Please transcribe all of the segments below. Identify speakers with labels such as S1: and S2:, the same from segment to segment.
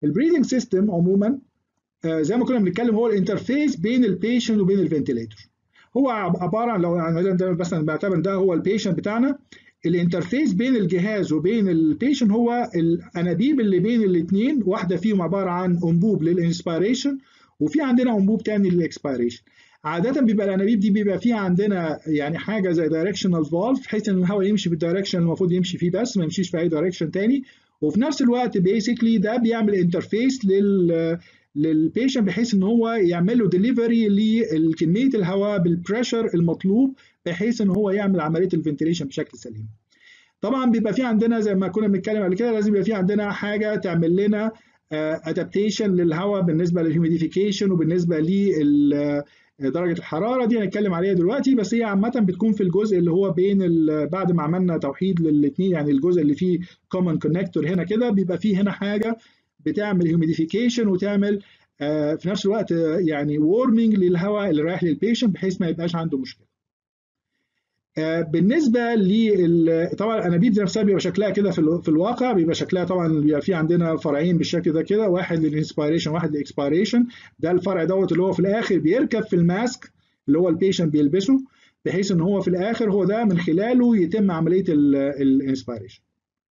S1: البريدنج سيستم عموما آه زي ما كنا بنتكلم هو الانترفيس بين البيشنت وبين الفنتليتور هو عباره عن لو مثلا بعتبر ده هو البيشنت بتاعنا الانترفيس بين الجهاز وبين البيشنت هو الانابيب اللي بين الاثنين واحده فيهم عباره عن انبوب للانسبيريشن وفي عندنا انبوب تاني للاكسبيريشن عادة بيبقى الانابيب دي بيبقى فيها عندنا يعني حاجة زي دايركشنال فالف بحيث ان الهواء يمشي في الدايركشن المفروض يمشي فيه بس ما يمشيش في اي دايركشن تاني وفي نفس الوقت بيسكلي ده بيعمل انترفيس لل للبيشنت بحيث ان هو يعمل له ديليفري لكميه الهواء بالبريشر المطلوب بحيث ان هو يعمل عمليه الفنتيليشن بشكل سليم. طبعا بيبقى في عندنا زي ما كنا بنتكلم قبل كده لازم يبقى في عندنا حاجه تعمل لنا ادابتيشن للهواء بالنسبه للهيوميديفيكيشن وبالنسبه لل درجه الحراره دي هنتكلم عليها دلوقتي بس هي عامه بتكون في الجزء اللي هو بين بعد ما عملنا توحيد للاثنين يعني الجزء اللي فيه كومن كونكتور هنا كده بيبقى فيه هنا حاجه بتعمل هيوميديفيكيشن وتعمل آه في نفس الوقت آه يعني وورمنج للهواء اللي رايح للبيشنت بحيث ما يبقاش عنده مشكله. آه بالنسبه لل طبعا الانابيب دي نفسها بيبقى شكلها كده في, في الواقع بيبقى شكلها طبعا بيبقى في عندنا فرعين بالشكل ده كده واحد للانسبيريشن واحد للاكسبيريشن ده الفرع دوت اللي هو في الاخر بيركب في الماسك اللي هو البيشنت بيلبسه بحيث ان هو في الاخر هو ده من خلاله يتم عمليه الانسبيريشن.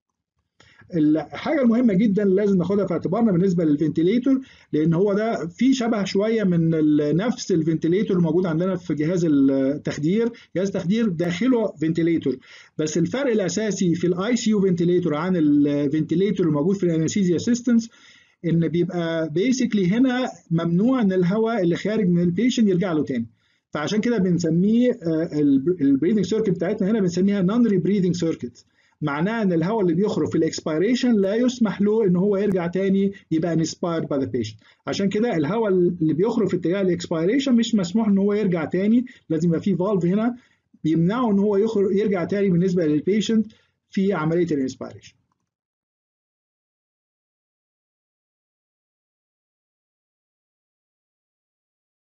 S1: الحاجه المهمه جدا اللي لازم ناخدها في اعتبارنا بالنسبه للفنتليتور لان هو ده في شبه شويه من نفس الفنتليتور الموجود عندنا في جهاز التخدير جهاز التخدير داخله فنتليتور بس الفرق الاساسي في الاي سي يو فنتليتور عن الفنتليتور الموجود في الانستيزيا سيستمز ان بيبقى بيسكلي هنا ممنوع ان الهواء اللي خارج من البيشنت يرجع له تاني فعشان كده بنسميه البريدنج سيركت بتاعتنا هنا بنسميها نون ريبريدنج سيركت معناه ان الهواء اللي بيخرج في الاكسبيريشن لا يسمح له ان هو يرجع تاني يبقى انسبايرد باي ذا بيشنت عشان كده الهواء اللي بيخرج في اتجاه الاكسبيريشن مش مسموح ان هو يرجع تاني لازم يبقى في فالف هنا بيمنعه ان هو يخرج يرجع تاني بالنسبه للبيشنت في عمليه الانسبيريشن